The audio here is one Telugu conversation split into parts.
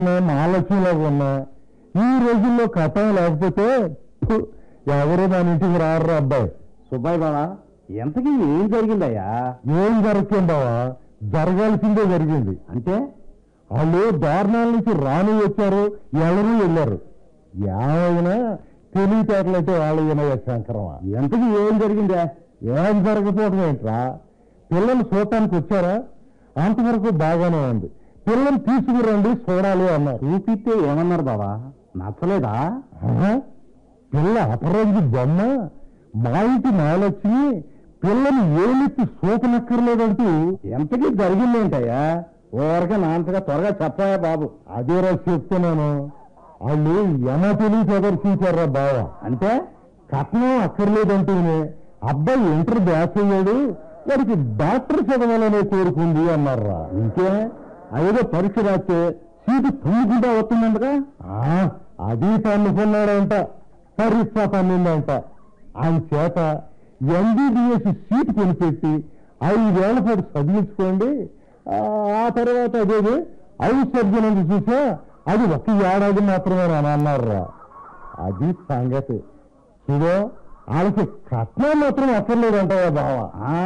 నేను ఆలోచనలాగా ఉన్నా ఈ రోజుల్లో కథం లేకపోతే ఫు, ఎవరు మన ఇంటికి రారు అబ్బాయి సుబ్బాయి బావా ఎంతకీ ఏం జరిగిందయ్యా ఏం జరుగుతుంది బావా జరగాల్సిందే జరిగింది అంటే వాళ్ళు దారుణాల నుంచి రాని వచ్చారు ఎవరు వెళ్ళారు ఏమైనా తెలివితేటలంటే వాళ్ళు వినయ శంకరమా ఎంతకీ ఏం జరిగిందా ఏం జరగపోవడం ఏంట్రా పిల్లలు చూడటానికి వచ్చారా అంతవరకు బాగానే ఉంది పిల్లలు తీసుకురండి చూడాలి అన్నారు చూపిస్తే ఏమన్నారు బావా నచ్చలేదా ఆహా, పిల్ల అపరంజి బొమ్మ మా ఇంటి నాలొచ్చి పిల్లని ఏలెత్తి సోకనక్కర్లేదంటూ ఎంతకీ జరిగిందేంటయ్యా ఊరక నాంతగా త్వరగా చెప్పాయా బాబు అదేరా చెప్తున్నాను వాళ్ళు ఎమ తెలివి ప్రదర్శించారా బావ అంటే కట్నం అక్కర్లేదంటూనే అబ్బాయి ఇంటర్ బ్యాచ్ అయ్యాడు వాడికి డాక్టర్ చదవాలనే కోరుకుంది అన్నారా ఇంకే అదేదో పరీక్ష రాస్తే సీటు తుమ్ముకుంటా వస్తుందంటగా ఆ, అది తన్నుకున్నాడంట పరీక్ష తన్నిందంట ఆయన చేత ఎంబీబీఎస్ సీట్ కొనిపెట్టి ఐదేళ్ల పాటు చదివించుకోండి ఆ, ఆ తర్వాత అదేది ఐదు సర్జన్ చూసా అది ఒక ఏడాది మాత్రమే అని అన్నారా అది సంగతి చూడో వాళ్ళకి కట్నం మాత్రం అక్కర్లేదంటావా బావా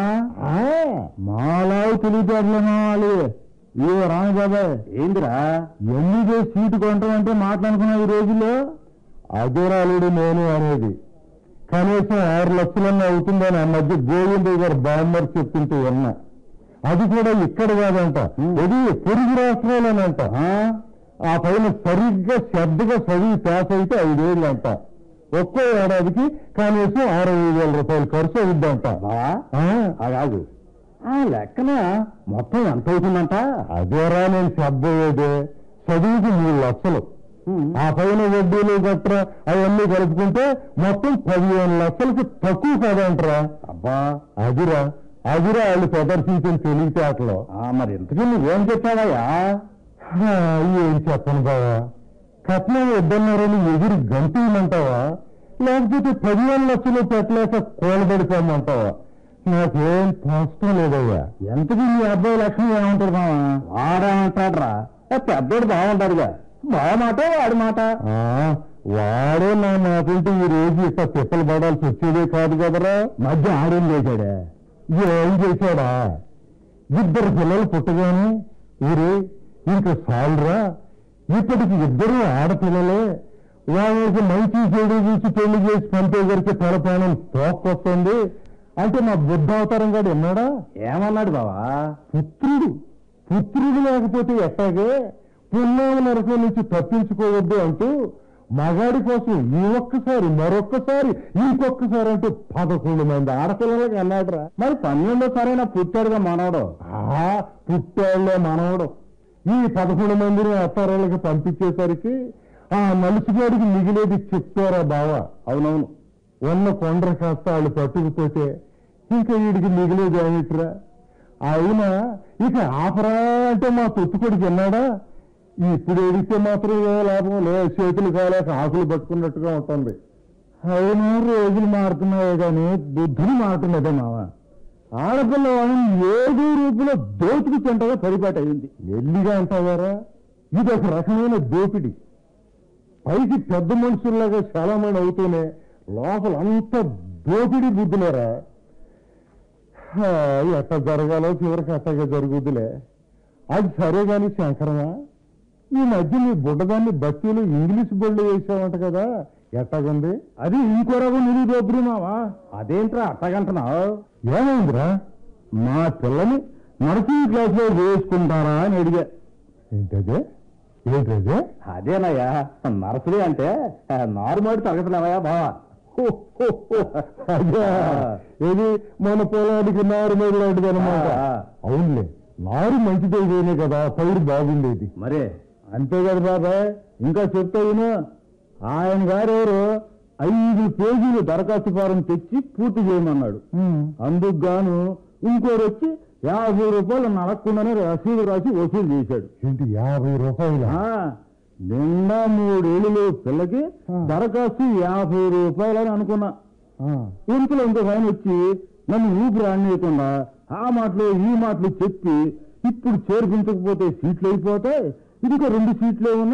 మాలావు తెలియటట్లే వాళ్ళు ఏ రామబాబాయ్ ఏందిరా ఎన్నిదే సీటు కొంటామంటే మాట్లాడుకున్నా ఈ రోజుల్లో అదేరాలుడు నేను అనేది కనీసం ఆరు లక్షలన్నా అవుతుందని ఆ మధ్య గోవిందయ్య గారు బామ్మర్ చెప్తుంటూ ఉన్నా అది కూడా ఇక్కడ కాదంట ఇది పొరుగు రాష్ట్రాలనంట ఆ? ఆ పైన సరిగ్గా శ్రద్ధగా చదివి పాస్ అయితే ఐదేళ్ళు అంట ఒక్కో ఏడాదికి కనీసం అరవై వేల రూపాయలు ఖర్చు అవుద్దంట బావా ఆ? కాదు ఆ లెక్కన మొత్తం ఎంత అవుతుందంట అదేరా నేను శ్రద్ధ అయ్యేదే చదువుకి మూడు లక్షలు ఆ పైన వడ్డీలు గట్రా అవన్నీ కలుపుకుంటే మొత్తం పదిహేను లక్షలకి తక్కువ కాదంటరా అబ్బా అదిరా అదిరా వాళ్ళు ప్రదర్శించిన తెలివితేటలో ఆ, మరి ఇంతకీ నువ్వేం చెప్పావయ్యా హా, ఏం చెప్పను బావా కట్నం వద్దన్నారని ఎదురు గంతేయమంటావా లేకపోతే పదిహేను లక్షలు పెట్టలేక కూలబడిపోమంటావా నాకేం కష్టం లేదయ్యా ఎంతకీ నీ అబ్బాయి లక్ష్మి ఏమంటాడు మావా వాడేమంటాడ్రా ఏ పెద్దోడు బాగుంటాడుగా బావ మాట వాడి మాట ఆ, వాడే నా మాటంటే ఈ రోజు ఇట్లా తిప్పలు పడాల్సి వచ్చేదే కాదు కదరా మధ్య ఆడేం చేశాడే ఏం చేశాడా ఇద్దరు పిల్లలు పుట్టగానే ఊరే ఇంక సాలురా ఇప్పటికి ఇద్దరు ఆడపిల్లలే వాళ్ళకి మంచి చెడు చూసి పెళ్లి చేసి పంపేసరికి తలపానం తోక్కొస్తుంది అంటే మా బుద్ధ అవతారం గాడు ఎన్నాడా ఏమన్నాడు బావా పుత్రుడు పుత్రుడు లేకపోతే ఎట్టాగే పున్నామ నరకం నుంచి తప్పించుకోవద్దు అంటూ మగాడి కోసం ఈ ఒక్కసారి మరొక్కసారి ఇంకొక్కసారి అంటూ పదకొండు మంది ఆడపిల్లలకి అన్నాడురా మరి పన్నెండో సరైన పుట్టాడుగా మనవడు ఆ పుట్టాళ్లే మనవడు ఈ పదకొండు మందిని అత్తారాళ్ళకి పంపించేసరికి ఆ నలుసుగాడికి మిగిలేది చెప్పారా బావా అవునవును ఉన్న కొండ్ర కాస్త వాళ్ళు పట్టుకుపోతే ఇంకా వీడికి మిగిలేదు ఏమిట్రా అయినా ఇక ఆపరా అంటే మా తొత్తుకొడికి విన్నాడా ఇప్పుడు ఎడితే మాత్రం ఏ లాభం లే చేతులు కాలేక ఆకులు పట్టుకున్నట్టుగా ఉంటుంది అయినా రోజులు మారుతున్నాయే కానీ బుద్ధులు మారుతున్నదే మావ ఆడపిల్ల వాళ్ళని ఏదో రూపంలో దోచుకు తింటగా పరిపాటి అయింది ఎల్లిగా అంటావారా ఇది ఒక రకమైన దోపిడి పైకి పెద్ద మనుషుల్లాగా చాలా మంది అవుతూనే లోపల అంత దోపిడీ బుద్ధులేరా హా, ఎట్ట జరగాలో చివరికి అట్టగా జరుగుద్దిలే అది సరే గాని శంకరమా ఈ మధ్య నీ బుడ్డదాన్ని బత్తీలు ఇంగ్లీష్ బొళ్ళు వేసావంట కదా ఎట్టగుంది అది ఇంకో రకం నిలువు దోపిడి మావా అదేంట్రా అట్టగంటున్నావు ఏమైందిరా మా పిల్లని నర్సింగ్ క్లాస్ లో వేసుకుంటారా అని అడిగా ఏంటదే ఏంటదే అదేనయ్యా నర్సరీ అంటే నార్మల్ తరగతులేవయ్యా బావా హో, హో, హో. అదే ఇది మన పొలానికి నారు మీద లాంటిది అనమాట ఆ. అవునులే నారు మంచిదైతేనే కదా పైరు బాగుండేది మరే అంతే కదా బాబాయ్ ఇంకా చెప్తా విను ఆయన గారెవరు ఐదు పేజీలు దరఖాస్తు ఫారం తెచ్చి పూర్తి చేయమన్నాడు అందుకు గాను ఇంకోరు వచ్చి యాభై రూపాయలు నడకుండానే రసీదు రాసి వసూలు చేశాడు ఏంటి యాభై రూపాయలు ఆ, నిండా మూడేళ్ళు పిల్లకి ఆ. దరఖాస్తు యాభై రూపాయలు అని అనుకున్నా ఇంట్లో ఇంకొక ఆయన వచ్చి నన్ను ఊపిరి ఆడనీయకుండా ఆ మాటలు ఈ మాటలు చెప్పి ఇప్పుడు చేర్పించకపోతే సీట్లు అయిపోతాయి ఇంకో రెండు సీట్లు ఏమన్నా